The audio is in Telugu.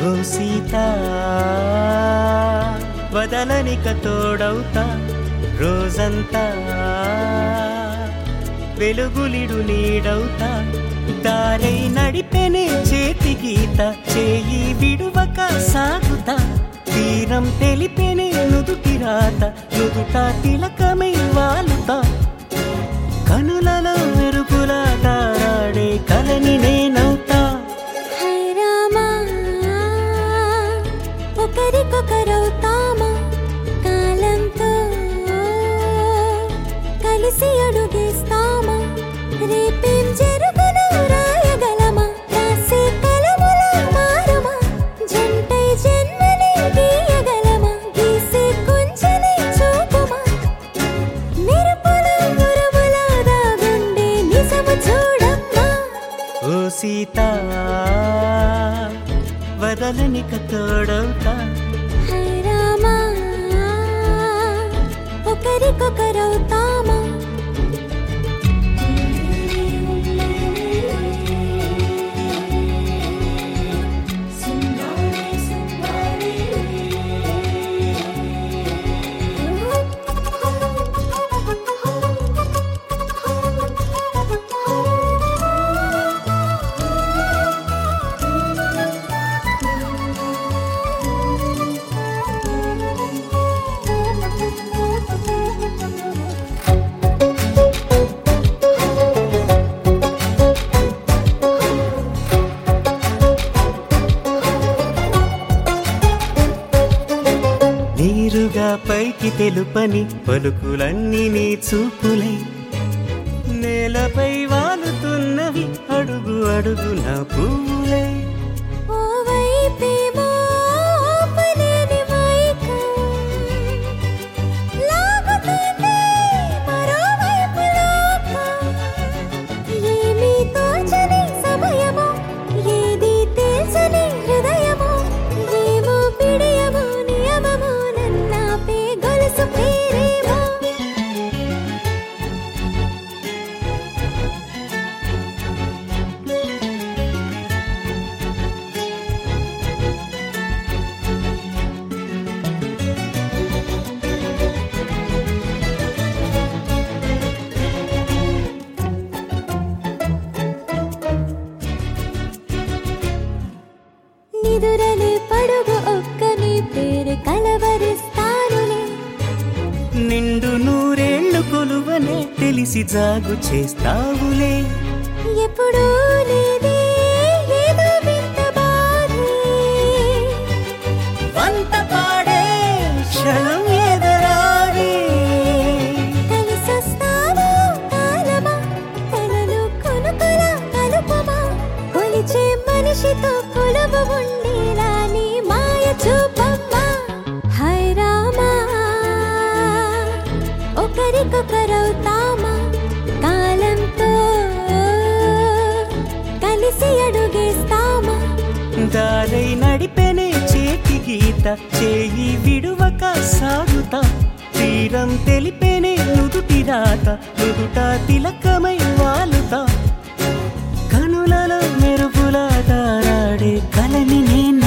ఓ సీత వదలనిక తోడవుతా రోజంతా వెలుగులిడు నీడవుతా దారై నడిపెనే చేతి గీత చేయి విడువక సాగుతా తీరం తెలిపెనే నుదుటి రాత నుదుట తిలకమై వాలుతా కనులలో మెరుపులా తారాడే కలని నేనవుతా హై రామా ఒకరికొకరవుతామా కాలంతో కలిసి అడుగేస్తామా రేపేం జరుగునో రాయగలమా రాసే కలముల మారమా జంటై జన్మని గీయగలమా గీసే కొంచెని చూపుమా మెరుపుల మురముల దాగుండే నిజము చూడమ్మా ఓ సీత వదలనిక తోడవుతా హై రామా ఒకరికొకరవుతామా నీరుగా పైకి తెలుపని పలుకులన్నీ నీ చూపులై నేలపై వాలుతున్నవి అడుగు అడుగు నా పువ్వులై ఓ వైపేమో ఆపలేని మైకం లాగుతుంది మరోవైపు లోకం ఏమీ తోచని సమయమో ఏది తేల్చని హృదయమో ఏమో పిడియమో నియమమో నన్నాపే గొలుసు పేరేమో నిదురలే పడుగు ఒక్క నీ పేరు కలవరిస్తానులే నిండు నూరేళ్లు కొలువనే తెలిసి జాగు చేస్తావులే ఎప్పుడూ లేదే ఏదో వింత బాధే వంత పాడే క్షణం ఎదరాడే కలిసొస్తావా కాలమా కలలు కొనుకల కలుపమా కొలిచే మనిషితో కొలువు ఉండేలా నీ మాయ చూపమ్మా హై రామా ఒకరికొకరవుతామా కాలంతో కలిసి అడుగేస్తామా దారై నడిపెనే చేతి గీత చేయి విడువక సాగుతా తీరం తెలిపెనే నుదుటి రాత నుదుట తిలకమై వాలుతా కనులలో మెరుపులా తారాడే కలని నేను